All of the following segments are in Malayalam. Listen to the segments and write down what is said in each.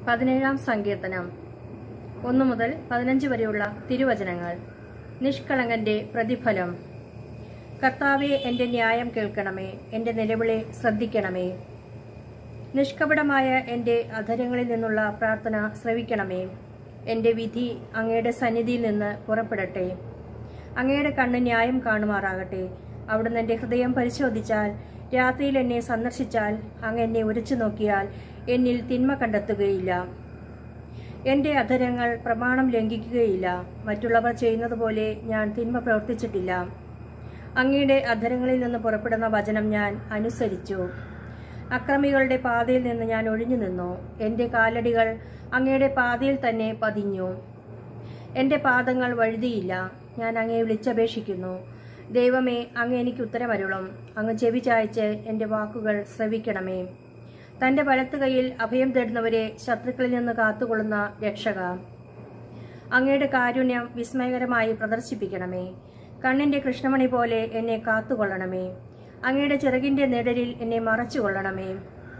പതിനേഴാം സങ്കീർത്തനം ഒന്നു മുതൽ പതിനഞ്ച് വരെയുള്ള തിരുവചനങ്ങൾ നിഷ്കളങ്കന്റെ പ്രതിഫലം കർത്താവെ എന്റെ ന്യായം കേൾക്കണമേ എന്റെ നിലവിളി ശ്രദ്ധിക്കണമേ നിഷ്കപടമായ എന്റെ അധരങ്ങളിൽ നിന്നുള്ള പ്രാർത്ഥന ശ്രവിക്കണമേ എന്റെ വിധി അങ്ങയുടെ സന്നിധിയിൽ നിന്ന് പുറപ്പെടട്ടെ അങ്ങയുടെ കണ്ണ് ന്യായം കാണുമാറാകട്ടെ അവിടുന്ന് എന്റെ ഹൃദയം പരിശോധിച്ചാൽ രാത്രിയിൽ എന്നെ സന്ദർശിച്ചാൽ അങ്ങ് എന്നെ ഉരച്ചു നോക്കിയാൽ എന്നിൽ തിന്മ കണ്ടെത്തുകയില്ല എന്റെ അധരങ്ങൾ പ്രമാണം ലംഘിക്കുകയില്ല മറ്റുള്ളവർ ചെയ്യുന്നത് പോലെ ഞാൻ തിന്മ പ്രവർത്തിച്ചിട്ടില്ല അങ്ങയുടെ അധരങ്ങളിൽ നിന്ന് പുറപ്പെടുന്ന വചനം ഞാൻ അനുസരിച്ചു അക്രമികളുടെ പാതയിൽ നിന്ന് ഞാൻ ഒഴിഞ്ഞു നിന്നു എന്റെ കാലടികൾ അങ്ങയുടെ പാതയിൽ തന്നെ പതിഞ്ഞു എന്റെ പാദങ്ങൾ വഴുതിയില്ല ഞാൻ അങ്ങയെ വിളിച്ചപേക്ഷിക്കുന്നു ദൈവമേ അങ്ങ് എനിക്ക് ഉത്തരമരുളും അങ്ങ് ചെവി ചായച്ച് എന്റെ വാക്കുകൾ ശ്രവിക്കണമേ തന്റെ വലത്ത് കൈയിൽ അഭയം തേടുന്നവരെ ശത്രുക്കളിൽ നിന്ന് കാത്തുകൊള്ളുന്ന രക്ഷക അങ്ങയുടെ കാരുണ്യം വിസ്മയകരമായി പ്രദർശിപ്പിക്കണമേ കണ്ണിന്റെ കൃഷ്ണമണി പോലെ എന്നെ കാത്തുകൊള്ളണമേ അങ്ങയുടെ ചിറകിന്റെ നിഴലിൽ എന്നെ മറച്ചുകൊള്ളണമേ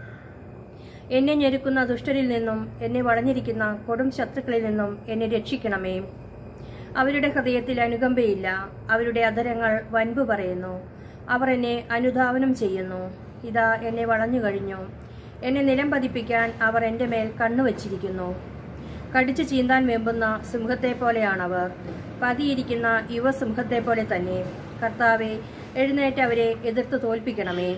എന്നെ ഞെരുക്കുന്ന ദുഷ്ടരിൽ നിന്നും എന്നെ വളഞ്ഞിരിക്കുന്ന കൊടും ശത്രുക്കളിൽ നിന്നും എന്നെ രക്ഷിക്കണമേ അവരുടെ ഹൃദയത്തിൽ അനുകമ്പയില്ല അവരുടെ അധരങ്ങൾ വൻപ് പറയുന്നു അവർ എന്നെ അനുധാവനം ചെയ്യുന്നു ഇതാ എന്നെ വളഞ്ഞു കഴിഞ്ഞു എന്നെ നിലം പതിപ്പിക്കാൻ അവർ എൻ്റെ മേൽ കണ്ണുവച്ചിരിക്കുന്നു കടിച്ചു ചീന്താൻ വെമ്പുന്ന സിംഹത്തെ പോലെയാണവർ പതിയിരിക്കുന്ന യുവസിംഹത്തെ പോലെ തന്നെ കർത്താവെ എഴുന്നേറ്റ് അവരെ എതിർത്ത് തോൽപ്പിക്കണമേ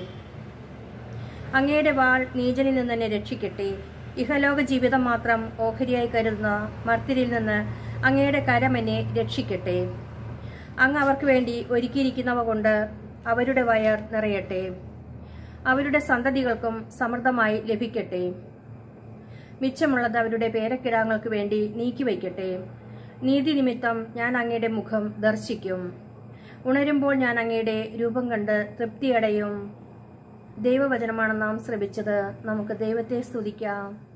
അങ്ങയുടെ വാൾ നീചനിൽ നിന്ന് എന്നെ രക്ഷിക്കട്ടെ ഇഹലോക ജീവിതം മാത്രം ഓഹരിയായി കരുതുന്ന മർത്തിരിൽ നിന്ന് അങ്ങയുടെ കരം എന്നെ രക്ഷിക്കട്ടെ അങ്ങ് അവർക്ക് വേണ്ടി ഒരുക്കിയിരിക്കുന്നവ കൊണ്ട് അവരുടെ വയർ നിറയട്ടെ അവരുടെ സന്തതികൾക്കും സമൃദ്ധമായി ലഭിക്കട്ടെ മിച്ചമുള്ളത് അവരുടെ പേരക്കിടാങ്ങൾക്ക് വേണ്ടി നീക്കിവയ്ക്കട്ടെ നീതി നിമിത്തം ഞാൻ അങ്ങയുടെ മുഖം ദർശിക്കും ഉണരുമ്പോൾ ഞാൻ അങ്ങയുടെ രൂപം കണ്ട് തൃപ്തിയടയും ദൈവവചനമാണ് നാം ശ്രമിച്ചത് നമുക്ക് ദൈവത്തെ സ്തുതിക്കാം